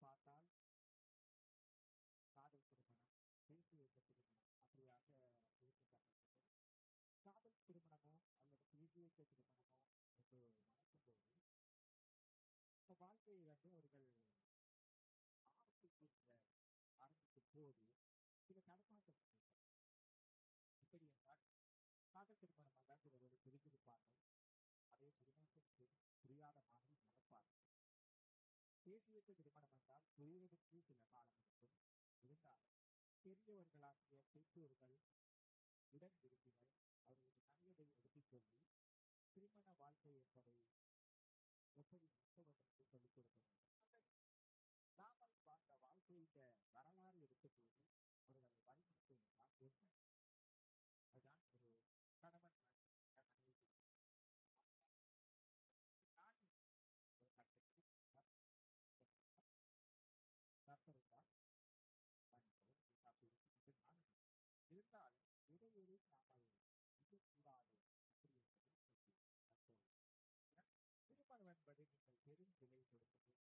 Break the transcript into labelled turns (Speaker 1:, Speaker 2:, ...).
Speaker 1: பார்த்தால் காதல் திருமணம் பேசி வைத்த திருமணம் அப்படியாக இருக்கப்பட்டிருக்கிறது காதல் திருமணமோ அல்லது பேசி வைத்த திருமணமோ என்று நடக்கும்போது இந்த வாழ்க்கையை வந்து அவர்கள் ஆரம்பிக்கின்ற ஆரம்பிக்கும் போது சில தடுமாற்றங்கள் ஏற்படும். எப்படி என்றால் காதல் திருமணமாக சிலர் புரிந்திருப்பார்கள் அதே திருமணத்திற்கு புரியாத மாதிரி நடப்பார்கள் பேசி வைத்த திருமணம் என்றால் புரிவதற்கு சில காலம் எடுக்கும் இருந்தாலும் பெரியவர்களாகிய பெற்றோர்கள் உடன் விரும்பினர் அவர்களுக்கு நல்லதை எடுத்துச் சொல்லி திருமண வாழ்க்கை என்பதை எப்படி மற்றவர்களுக்கு சொல்லிக் கொடுக்க வேண்டும் நாமல் வாழ்ந்த வாழ்க்கையில வரலாறு எடுக்கும்போது அவர்கள் வழிநடத்துவதுதான் உண்மை அதுதான் ஒரு கணவன் மனைவி நான் ஒரு கட்டத்தில் கர்த்தருந்தால் மன்னிக்கவும் அப்படி என்று நான் இருந்தாலும் இடைவெளி நாமல் இருக்கக்கூடாது அப்படி என்பது முக்கியம். தற்போது திருமணம் என்பது நீங்கள் பெரும் விலை கொடுப்பது